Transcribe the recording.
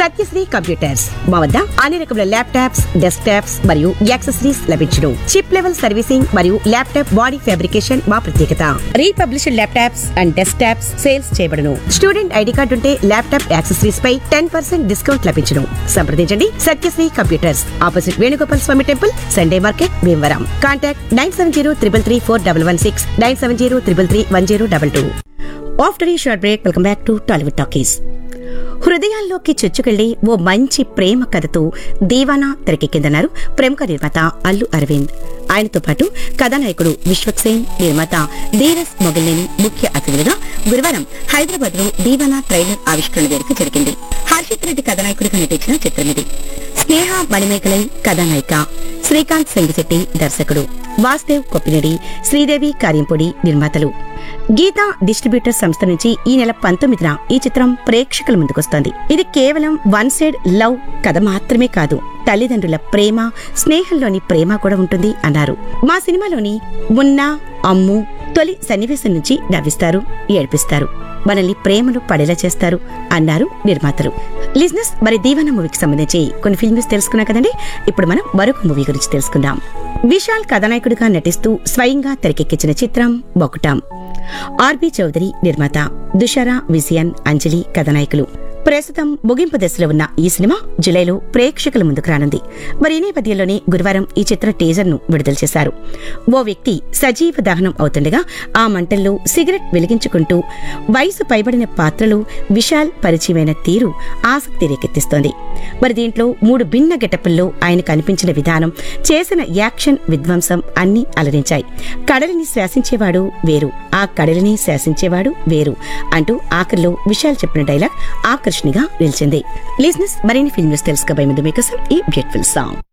Satyasri computers మా వద్ద అన్ని రకముల ల్యాప్టాప్స్ డెస్క్ టాప్స్ మరియు యాక్సెసరీస్ లభించును చిప్ లెవెల్ సర్వీసింగ్ మరియు ల్యాప్టాప్ బాడీ ఫ్యాబ్రికేషన్ మా ప్రత్యేకత republished laptops and desktops sales చేయబడును స్టూడెంట్ ఐడి కార్డు ఉంటే ల్యాప్టాప్ యాక్సెసరీస్ పై టెన్ పర్సెంట్ డిస్కౌంట్ లభించును సంప్రదించండి Satyasri computers opposite Venugopal Swamy temple Sunday market Bhimavaram contact nine seven zero triple three four double one six nine seven zero triple three one zero double two after ఈ short break welcome back to Tollywood talkies హృదయాల్లోకి చొచ్చుకెళ్లి ఓ మంచి ప్రేమ కథతో దీవానా తెరకెక్కిందన్నారు ప్రముఖ నిర్మాత అల్లు అరవింద్ ఆయనతో పాటు కథానాయకుడు విశ్వక్సేన్ నిర్మాత ధీరస్ మొగల్నేని ముఖ్య అతిథులుగా గురువారం హైదరాబాద్ లో దీవానా ట్రైలర్ ఆవిష్కరణ వేడుక జరిగింది హర్షిత్ రెడ్డి కథానాయకుడిగా నటించిన చిత్రం ఇది స్నేహ మణిమేకలై కథానాయిక శ్రీకాంత్ సంగిశెట్టి దర్శకుడు వాసుదేవ్ కొప్పినడి శ్రీదేవి కార్యంపొడి నిర్మాతలు గీతా డిస్ట్రిబ్యూటర్ సంస్థ నుంచి ఈ నెల పంతొమ్మిదిన ఈ చిత్రం ప్రేక్షకుల ముందుకొస్తోంది ఇది కేవలం వన్ సైడ్ లవ్ కథ మాత్రమే కాదు తల్లిదండ్రుల ప్రేమ స్నేహంలోని ప్రేమ కూడా ఉంటుంది అన్నారు మా సినిమాలోని మున్నా అమ్ము తొలి సన్నివేశం నుంచి నవ్విస్తారు ఏడ్పిస్తారు మనల్ని ప్రేమలు పడేలా చేస్తారు అన్నారు నిర్మాతలు లిజినెస్ మరి దీవన మూవీకి సంబంధించి కొన్ని ఫిల్మ్స్ తెలుసుకున్నాం కదండి ఇప్పుడు మనం మరొక మూవీ గురించి తెలుసుకుందాం విశాల్ కథానాయకుడిగా నటిస్తూ స్వయంగా తెరకెక్కించిన చిత్రం బొకుటాం ఆర్బి చౌదరి నిర్మాత దుషారా విజయన్ అంజలి కథానాయకులు ప్రస్తుతం ముగింపు దశలో ఉన్న ఈ సినిమా జులైలో ప్రేక్షకుల ముందుకు రానుంది మరి ఈ నేపథ్యంలోనే గురువారం ఈ చిత్ర టీజర్ ను విడుదల చేశారు ఓ వ్యక్తి సజీవ దహనం అవుతుండగా ఆ మంటల్లో సిగరెట్ వెలిగించుకుంటూ వయసు పైబడిన పాత్రలు విశాల్ పరిచయమైన తీరు ఆసక్తి రేకెత్తిస్తోంది మరి దీంట్లో మూడు భిన్న గెటపుల్లో ఆయన కనిపించిన విధానం చేసిన యాక్షన్ విధ్వంసం అన్ని అలరించాయి కడలిని శాసించేవాడు వేరు ఆ కడలిని శాసించేవాడు వేరు అంటూ ఆఖరిలో విశాల్ చెప్పిన డైలాగ్ ఆకర్షణగా నిలిచింది లిజినెస్ మరిన్ని ఫిల్మ్స్ తెలుసుకోబోయే ముందు మీకోసం ఈ బ్యూటిఫుల్ సాంగ్